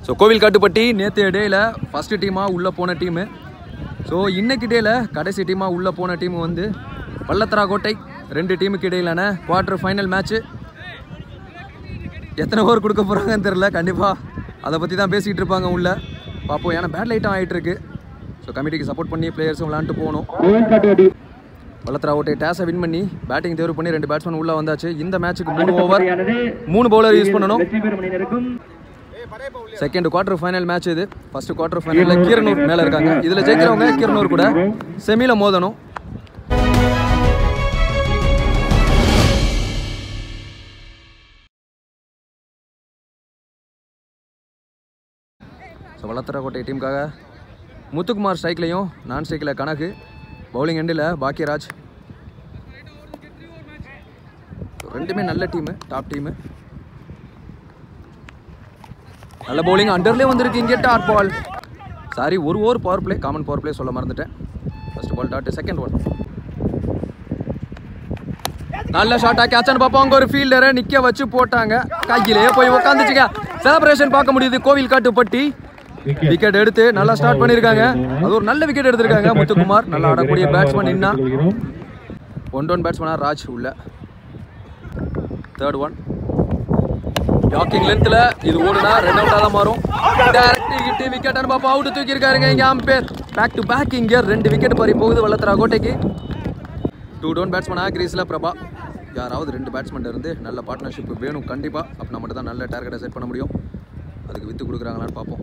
So கோவில் காட்டுப்பட்டி நேற்று டேயில் ஃபஸ்ட்டு டீமாக உள்ளே போன டீமு ஸோ இன்னைக்கு டேயில் கடைசி டீமாக உள்ளே போன டீம் வந்து பள்ளத்தரா கோட்டை ரெண்டு டீமுக்கு இடையிலான குவார்ட்டர் ஃபைனல் மேட்ச்சு எத்தனை ஓவர் கொடுக்க போகிறாங்கன்னு தெரில கண்டிப்பாக அதை பற்றி தான் பேசிகிட்டு இருப்பாங்க உள்ள பார்ப்போம் ஏன்னா பேட் லைட்டும் ஆகிட்டு இருக்கு ஸோ கமிட்டிக்கு சப்போர்ட் பண்ணி பிளேயர்ஸும் விளாண்டுட்டு போகணும் கோவில்காட்டு பள்ளத்தரா கோட்டை டேஸை வின் பண்ணி பேட்டிங் தேர்வு பண்ணி ரெண்டு பேட்ஸ்மேன் உள்ளே வந்தாச்சு இந்த மேட்ச்சுக்கு மூணு ஓவர் அணியானது மூணு பவுலர் யூஸ் பண்ணணும் வெற்றி பெறும் அணியினருக்கும் செகண்ட் குவார்டர் ஃபைனல் மேட்ச் இது ஃபர்ஸ்ட் குவார்டர் ஃபைனலில் கீரனூர் மேலே இருக்காங்க இதில் ஜெயிக்கிறவங்க கீரனூர் கூட செமியில் மோதணும் ஸோ வளத்தரக்கோட்டை டீமுக்காக முத்துக்குமார் ஸ்ட்ரைக்லையும் நான் ஸ்ட்ரைக்கில் கணக்கு பவுலிங் எண்டில் பாக்கியராஜ் ரெண்டுமே நல்ல டீமு டாப் டீமு நல்ல பவுலிங் அண்டர்லேயே வந்திருக்கு இங்கே டாட் பால் சாரி ஒரு over power play common power play சொல்ல மறந்துட்டேன் first ball dot second one நல்ல ஷாட்டா கேட்சான்னு பார்ப்போம் அங்கே ஒரு ஃபீல்டரை நிற்க வச்சு போட்டாங்க கையிலேயே போய் உட்காந்துச்சுங்க செலிப்ரேஷன் பார்க்க முடியுது கோவில் காட்டுப்பட்டி விக்கெட் எடுத்து நல்லா ஸ்டார்ட் பண்ணியிருக்காங்க அது ஒரு நல்ல விக்கெட் எடுத்திருக்காங்க முத்துக்குமார் நல்லா ஆடக்கூடிய பேட்ஸ்மேன் நின்னா ஒன் டவுன் பேட்ஸ்மேனா ராஜ் உள்ள தேர்ட் ஒன் யாக்கிங் லென்த்ல இது ஓடுனா ரெண்டு அவுட்டா தான் மாறும் டைரக்ட் ஹிட் விக்கெட் பாப்பா அவுட் தூக்கி இருக்காருங்க இங்க அம்பேர் பேக் டு பேக் இங்க ரெண்டு விக்கெட் பறி போகுது வள்ளத்தரா கோட்டைக்கு டூ டவுன் பேட்ஸ்மேனா கிரீஸ்ல பிரபா யாராவது ரெண்டு பேட்ஸ்மேன் இருந்து நல்ல பார்ட்னர்ஷிப் வேணும் கண்டிப்பா அப்படின்னா மட்டும் தான் நல்ல டார்கெட்டை செட் பண்ண முடியும் அதுக்கு வித்து கொடுக்குறாங்களான்னு பார்ப்போம்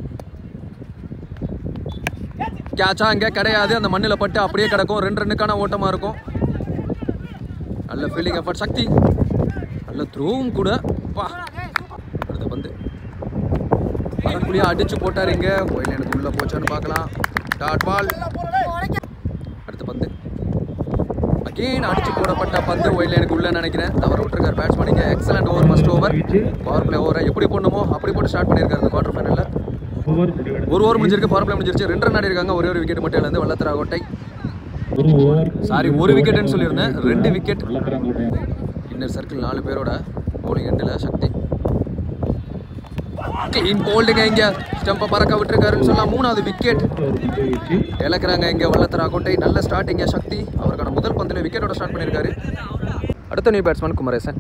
கேட்சா இங்கே கிடையாது அந்த மண்ணில் பட்டு அப்படியே கிடக்கும் ரெண்டு ரன்னுக்கான ஓட்டமாக இருக்கும் நல்ல ஃபீல்டிங் எஃபர்ட் சக்தி நல்ல த்ரோவும் கூட பா அடுத்த பந்து வரக்குள்ளேயே அடிச்சு போட்டார் இங்க ஒயில் எனக்கு உள்ள போச்சான்னு பார்க்கலாம் டாட் பால் அடுத்த பந்து அகெயின் அடிச்சு போடப்பட்ட பந்து ஒயில் எனக்கு உள்ள நினைக்கிறேன் தவற விட்டுருக்காரு பேட்ஸ்மேன் இங்கே excellent over first over power play ஓவரை எப்படி போடணுமோ அப்படி போட்டு ஸ்டார்ட் பண்ணியிருக்காரு இந்த குவார்டர் ஃபைனலில் ஓவர் முடிவடைந்தது. ஒரு ஓவர் முடிஞ்சிருக்கு பவர் பிளே முடிஞ்சிருச்சு ரெண்டு ரன் ஆடி இருக்காங்க ஒரே ஒரு விக்கெட் மட்டும் இழந்து வள்ளத்தரா கோட்டை ஒரு ஓவர் சாரி ஒரு விக்கெட்னு சொல்லியிருந்தேன் ரெண்டு விக்கெட் வல்லத்தரங்கோட்டை இன்னர் சர்க்கிள் நாலு பேரோட பவுலிங் எண்டில் சக்தி கிளீன் போல்டுங்க இங்க ஸ்டம்பை பறக்க விட்டுருக்காருன்னு சொல்லலாம் மூணாவது விக்கெட் ஒரு பந்து வீச்சு இழக்கிறாங்க இங்க வள்ளத்தரா கோட்டை நல்ல ஸ்டார்டிங்க சக்தி அவருக்கான முதல் பந்தில் விக்கெட்டோட ஸ்டார்ட் பண்ணியிருக்காரு அடுத்த new batsman Kumaresan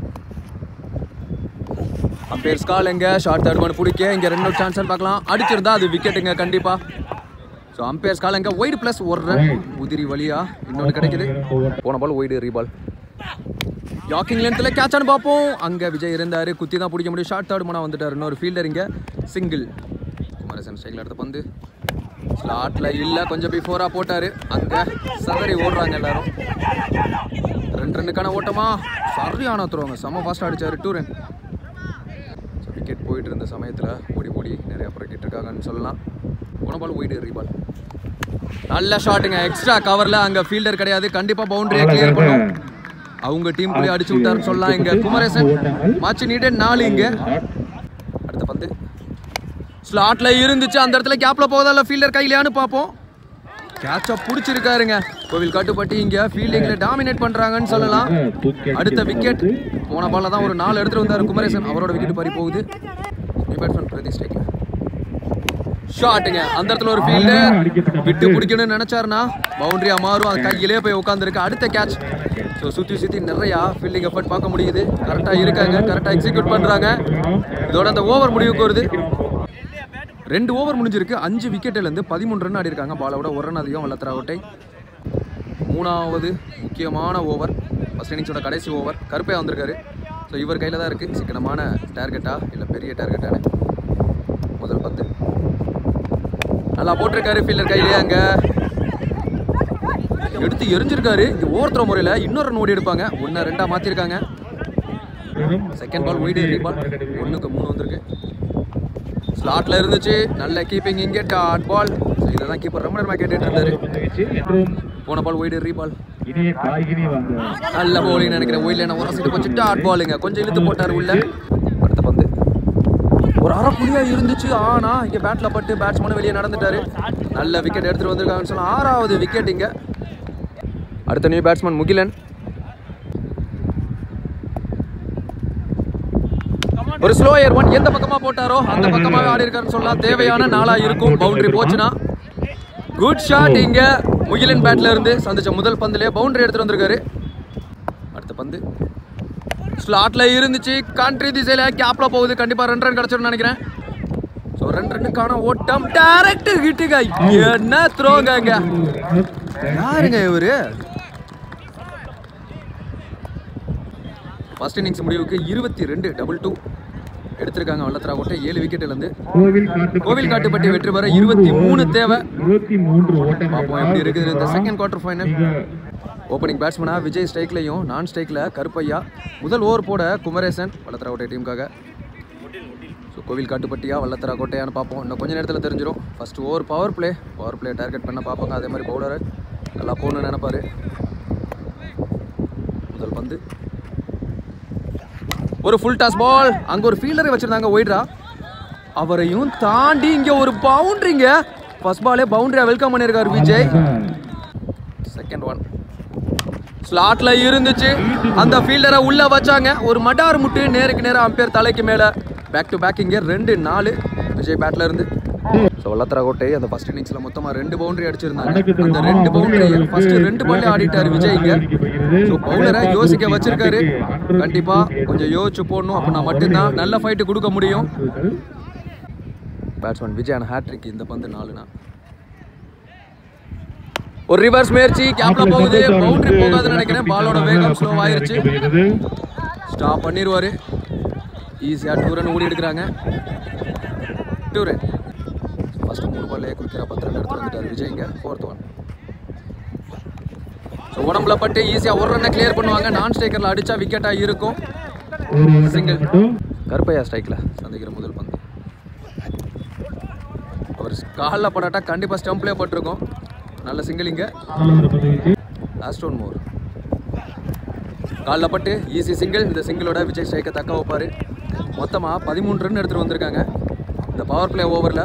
umpire call எங்க ஷார்ட் தேர்ட் ஒன் பிடிக்க இங்க ரெண்டு சான்ஸ் பார்க்கலாம் அடிச்சிருந்தா அது விக்கெட்டுங்க கண்டிப்பா ஸோ அம்பேர் ஸ்கால் எங்க ஒயிட் ப்ளஸ் ஒரு ரன் உதிரி வழியா இன்னொன்று கிடைக்குது போன பால் ஒயிடு ரீபால் யாக்கிங் லென்த்தில் கேட்சான்னு பார்ப்போம் அங்கே விஜய் இருந்தார் குத்தி தான் பிடிக்க முடியும் ஷார்ட் தேர்ட் மனா வந்துட்டார் இன்னொரு ஃபீல்டர் இங்கே சிங்கிள் குமாரசன் ஸ்டைலில் எடுத்த பந்து ஸ்லாட்டில் இல்லை கொஞ்சம் பிஃபோராக போட்டார் அங்கே சதறி ஓடுறாங்க எல்லாரும் ரெண்டு ரன்னுக்கான ஓட்டமா சரியான த்ரோங்க செம்ம ஃபாஸ்ட்டாக அடிச்சார் டூ ரன் விக்கெட் போயிட்டு இருந்த சமயத்தில் ஓடி ஓடி நிறைய புரட்டிட்டு இருக்காங்கன்னு சொல்லலாம் போன பால் ஒயிடு ரீபால் நல்ல ஷாட்டுங்க எக்ஸ்ட்ரா கவரில் அங்கே ஃபீல்டர் கிடையாது கண்டிப்பாக பவுண்டரியை கிளியர் பண்ணும் அவங்க டீமுக்குள்ளே அடிச்சு விட்டாருன்னு சொல்லலாம் இங்க குமரேசன் மாச்சு நீட்டே நாலு இங்க அடுத்த பந்து ஸ்லாட்ல இருந்துச்சு அந்த இடத்துல கேப்ல போதா இல்ல ஃபீல்டர் கையிலான்னு பார்ப்போம் கேட்சா பிடிச்சிருக்காருங்க கோவில் காட்டுப்பட்டி இங்க ஃபீல்டிங்ல டாமினேட் பண்றாங்கன்னு சொல்லலாம் அடுத்த விக்கெட் போன பால்ல தான் ஒரு நாலு எடுத்துட்டு வந்தாரு குமரேசன் அவரோட விக்கெட் பறி போகுது பேட்ஸ்மேன் பிரதி ஸ்ட்ரைக்ல ஷாட்டுங்க அந்த இடத்துல ஒரு ஃபீல்டர் விட்டு பிடிக்கணும்னு நினைச்சாருன்னா பவுண்டரியா மாறும் அது கையிலே போய் உட்காந்துருக்கு அடுத்த கேட்ச் ஸோ சுற்றி சுற்றி நிறையா ஃபீல்டிங் எஃபர்ட் பார்க்க முடியுது கரெக்டாக இருக்காங்க கரெக்டாக எக்ஸிக்யூட் பண்ணுறாங்க இதோட அந்த ஓவர் முடிவுக்கு வருது ரெண்டு ஓவர் முடிஞ்சிருக்கு அஞ்சு விக்கெட்டிலேருந்து பதிமூணு ரன் ஆடி இருக்காங்க பாலோட ஒரு ரன் அதிகம் வல்லத்தரா கோட்டை மூணாவது முக்கியமான ஓவர் ஃபஸ்ட் இன்னிங்ஸோட கடைசி ஓவர் கருப்பையா வந்திருக்காரு ஸோ இவர் கையில் தான் இருக்குது சிக்கனமான டார்கெட்டா இல்லை பெரிய டார்கெட்டானு முதல் பத்து நல்லா போட்டிருக்காரு ஃபீல்டர் கையிலே அங்கே எடுத்து எரிஞ்சிருக்காரு இது ஓவர்த்ரோ முறையில் இன்னொரு ரன் ஓடி எடுப்பாங்க ஒன்று ரெண்டாக மாற்றிருக்காங்க செகண்ட் பால் ஒயிட் பால் ஒன்றுக்கு மூணு வந்திருக்கு ஸ்லாட்ல இருந்துச்சு நல்ல கீப்பிங் இங்கே டாட் பால் இதை தான் கீப்பர் ரொம்ப நேரமாக கேட்டுட்டு இருந்தாரு பந்து வீச்சு என்றும் போன பால் ஒயிட் ரீபால் இனிய காய்கினி வந்து நல்ல பவுலிங் நினைக்கிறேன் ஒயிட்ல என்ன உரசிட்டு கொஞ்சம் டாட் பாலுங்க கொஞ்சம் இழுத்து போட்டார் உள்ள அடுத்த பந்து ஒரு அரை புலியா இருந்துச்சு ஆனா இங்க பேட்ல பட்டு பேட்ஸ்மேன் வெளியே நடந்துட்டாரு நல்ல விக்கெட் எடுத்துட்டு வந்திருக்காங்கன்னு சொன்னா ஆறாவது விக்கெட் இங்க அடுத்த நியூ பேட்ஸ்மேன் முகிலன் ஒரு ஸ்லோயர் ஒன் எந்த பக்கமா போட்டாரோ அந்த பக்கமாக ஆடி இருக்காருன்னு சொல்லலாம் தேவையான நாளா இருக்கும் பவுண்டரி போச்சுன்னா குட் ஷாட் இங்க முகிலன் பேட்ல இருந்து சந்திச்ச முதல் பந்துலயே பவுண்டரி எடுத்துட்டு வந்திருக்காரு அடுத்த பந்து ஸ்லாட்ல இருந்துச்சு கண்ட்ரி திசையில கேப்ல போகுது கண்டிப்பா ரெண்டு ரன் கிடைச்சிடும் நினைக்கிறேன் ஸோ ரெண்டு ரன்னுக்கான ஓட்டம் டைரக்ட் ஹிட்டுங்க என்ன த்ரோங்க இங்க யாருங்க இவரு ஃபர்ஸ்ட் இன்னிங்ஸ் முடிவுக்கு இருபத்தி ரெண்டு டபுள் டூ எடுத்திருக்காங்க வல்லத்தரா கோட்டை ஏழு விக்கெட்ல இருந்து கோவில் காட்டு கோவில் காட்டுப்பட்டி வெற்றி பெற இருபத்தி மூணு தேவை இருபத்தி மூன்று ஓட்டங்கள் பார்ப்போம் எப்படி இருக்குது இந்த செகண்ட் குவார்டர் ஃபைனல் மிக ஓப்பனிங் பேட்ஸ்மனா விஜய் ஸ்ட்ரைக்லையும் நான் ஸ்ட்ரைக்கில் கருப்பையா முதல் ஓவர் போட குமரேசன் வல்லத்தரா கோட்டை டீமுக்காக ஸோ கோவில் காட்டுப்பட்டியா வல்லத்தரா கோட்டையான்னு பார்ப்போம் இன்னும் கொஞ்ச நேரத்தில் தெரிஞ்சிடும் first over power play power play target பண்ண பார்ப்பாங்க அதே மாதிரி பவுலர் நல்லா போகணும்னு நினைப்பாரு முதல் பந்து ஒரு ஃபுல் டாஸ் பால் அங்க ஒரு ஃபீல்டரை வச்சிருந்தாங்க ஒயிட்ரா அவரையும் தாண்டி இங்க ஒரு பவுண்டரிங்க ஃபர்ஸ்ட் பாலே பவுண்டரியா வெல்கம் பண்ணியிருக்காரு விஜய் செகண்ட் ஒன் ஸ்லாட்ல இருந்துச்சு அந்த ஃபீல்டரை உள்ள வச்சாங்க ஒரு மடார் முட்டு நேருக்கு நேரா அம்பேர் தலைக்கு மேல பேக் டு பேக் இங்க ரெண்டு நாலு விஜய் பேட்ல இருந்து ஸோ வல்லத்தரா கோட்டை அந்த ஃபர்ஸ்ட் இன்னிங்ஸ்ல மொத்தமா ரெண்டு பவுண்டரி அடிச்சிருந்தாங்க அந்த ரெண்டு பவுண்டரி ஃபர்ஸ்ட் ரெண்டு பால்லே ஆடிட்டாரு விஜய் இங்க ஸோ பவுலரை யோசிக்க வச்சிருக்காரு கண்டிப்பா கொஞ்சம் யோசிச்சு போடணும் அப்படின்னா மட்டும்தான் நல்ல ஃபைட்டு கொடுக்க முடியும் பேட்ஸ்மேன் விஜயான் ஹேட்ரிக் இந்த பந்து நாலுனா ஒரு ரிவர்ஸ் முயற்சி கேப்ல போகுது பவுண்டரி போகாதுன்னு நினைக்கிறேன் பாலோட வேகம் ஸ்லோ ஆயிருச்சு ஸ்டாப் பண்ணிடுவாரு ஈஸியா டூ ரன் ஓடி எடுக்கிறாங்க டூ ரன் ஃபர்ஸ்ட் மூணு பால்லே குடிக்கிற பத்து ரன் எடுத்து வந்துட்டாரு விஜய் இங்க ஃபோர்த் ஒன் ஸோ உடம்புல பட்டு ஈஸியா ஒரு ரன்னை கிளியர் பண்ணுவாங்க நான் ஸ்ட்ரைக்கர்ல அடிச்சா விக்கெட்டா இருக்கும் சிங்கிள் கருப்பையா ஸ்ட்ரைக்ல சந்திக்கிற முதல் பந்து அவர் காலில் படாட்டா கண்டிப்பா ஸ்டம்ப்லேயே பட்டிருக்கும் நல்ல சிங்கிள் இங்க லாஸ்ட் ஒன் மோர் காலில் பட்டு ஈஸி சிங்கிள் இந்த சிங்கிளோட விஜய் ஸ்ட்ரைக்கை தக்க வைப்பாரு மொத்தமாக பதிமூணு ரன் எடுத்துகிட்டு வந்திருக்காங்க இந்த பவர் பிளே ஓவரில்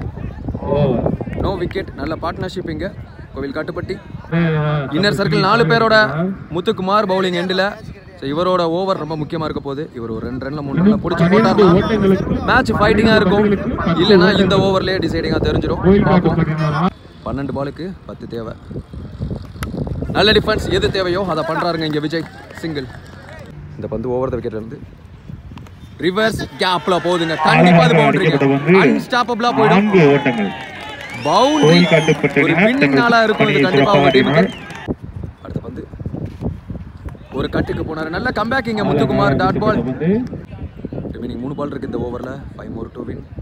நோ விக்கெட் நல்ல பார்ட்னர்ஷிப் இங்கே கோவில் காட்டுப்பட்டி இன்னர் சர்க்கிள் நாலு பேரோட முத்துக்குமார் பவுலிங் எண்டில் ஸோ இவரோட ஓவர் ரொம்ப முக்கியமாக இருக்க போகுது இவர் ஒரு ரெண்டு ரன்ல மூணு ரன்ல பிடிச்சி போட்டார்னா மேட்ச் ஃபைட்டிங்காக இருக்கும் இல்லைன்னா இந்த ஓவர்லேயே டிசைடிங்காக தெரிஞ்சிடும் பார்ப்போம் பன்னெண்டு பாலுக்கு பத்து தேவை நல்ல டிஃபென்ஸ் எது தேவையோ அதை பண்றாருங்க இங்க விஜய் சிங்கிள் இந்த பந்து ஓவர் த விக்கெட்ல இருந்து ரிவர்ஸ் கேப்ல போகுதுங்க கண்டிப்பா அது பவுண்டரி அன்ஸ்டாப்பபிளா போயிடும் நான்கு ஓட்டங்கள் பவுண்டரி கோவில் காட்டுப்பட்டி ஒரு வின்னிங் நாளா இருக்கும் இது கண்டிப்பா அவங்க டீமுக்கு அடுத்த பந்து ஒரு கட்டுக்கு போனாரு நல்ல கம்பேக் இங்க முத்துக்குமார் டாட் பால் வந்து ரிமைனிங் மூணு பால் இருக்கு இந்த ஓவரில் ஃபைவ் மோர் டூ வின்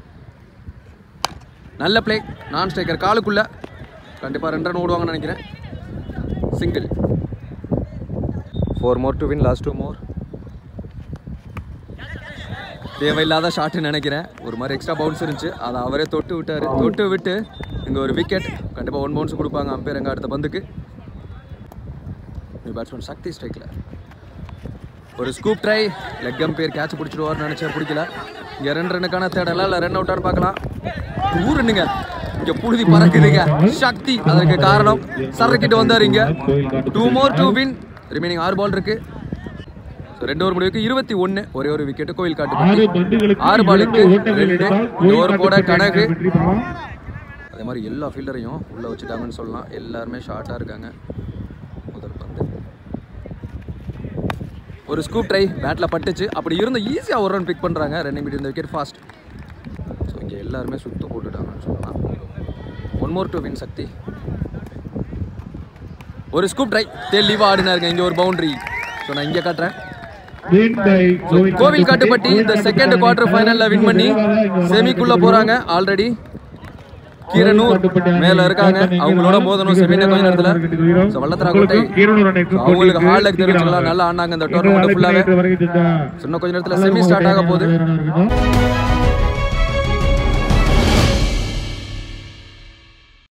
நல்ல பிளே நான் ஸ்ட்ரைக்கர் காலுக்குள்ள கண்டிப்பாக ரெண்டு ரன் ஓடுவாங்கன்னு நினைக்கிறேன் single four more to win last two more தேவையில்லாத ஷாட்னு நினைக்கிறேன் ஒரு மாதிரி எக்ஸ்ட்ரா பவுன்ஸ் இருந்துச்சு அதை அவரே தொட்டு விட்டாரு தொட்டு விட்டு இங்கே ஒரு விக்கெட் கண்டிப்பாக ஒன் பவுன்ஸ் கொடுப்பாங்க அம்பேர் எங்க அடுத்த பந்துக்கு பேட்ஸ்மேன் சக்தி ஸ்ட்ரைக்கில் ஒரு scoop try leg umpire catch பிடிச்சிடுவார்னு நினைச்சா பிடிக்கல இங்க ரெண்டு ரன்னுக்கான தேடலாம் இல்லை ரன் அவுட்டான்னு பார்க்கலாம் டூ ரன்னுங்க இங்க புழுதி பறக்குதுங்க சக்தி அதற்கு காரணம் சரக்கிட்டு வந்தாரு இங்க two more to win remaining ஆறு பால் இருக்கு So, ரெண்டு ஓவர் முடிவுக்கு இருபத்தி ஒன்று ஒரே ஒரு விக்கெட் கோவில் ஆறு காட்டு பந்துகளுக்கு ஆறு பாலுக்கு இரண்டு ஓட்டங்கள் ரெண்டு எடுத்தால் இந்த ஓவர் போட கோயில் கணக்கு வெற்றி பெறலாம். அதே மாதிரி எல்லா ஃபீல்டரையும் உள்ள வச்சுட்டாங்கன்னு சொல்லலாம் எல்லாருமே ஷார்ட்டாக இருக்காங்க முதல் பந்து ஒரு ஸ்கூப் ட்ரை பேட்டில் பட்டுச்சு அப்படி இருந்த ஈஸியாக ஒரு ரன் பிக் பண்ணுறாங்க ரன்னிங் பிட் இந்த விக்கெட் ஃபாஸ்ட் ஸோ இங்கே எல்லாருமே சுத்து போட்டுட்டாங்கன்னு சொல்லலாம் one more to win Sakthi ஒரு ஸ்கூப் ட்ரை தெளிவாக ஆடினாருங்க இங்கே ஒரு பவுண்டரி ஸோ நான் இங்கே காட்டுறேன் Win by கோவில் கோவில் காட்டுப்பட்டி இந்த செகண்ட் குவார்டர் ஃபைனல்ல வின் பண்ணி செமிக்குள்ள போறாங்க ஆல்ரெடி கீரனூர் மேல இருக்காங்க அவங்களோட மோதணும் செமின கொஞ்ச நேரத்துல ஸோ வல்லத்தரா கோட்டை So, அவங்களுக்கு ஹார்ட் லக் தெரிவிச்சுக்கலாம் நல்லா ஆனாங்க இந்த டோர்னமெண்ட் ஃபுல்லாவே வரைக்கும் இன்னும் கொஞ்ச நேரத்துல செமி ஸ்டார்ட் ஆக போகுது இருக்கட்டும்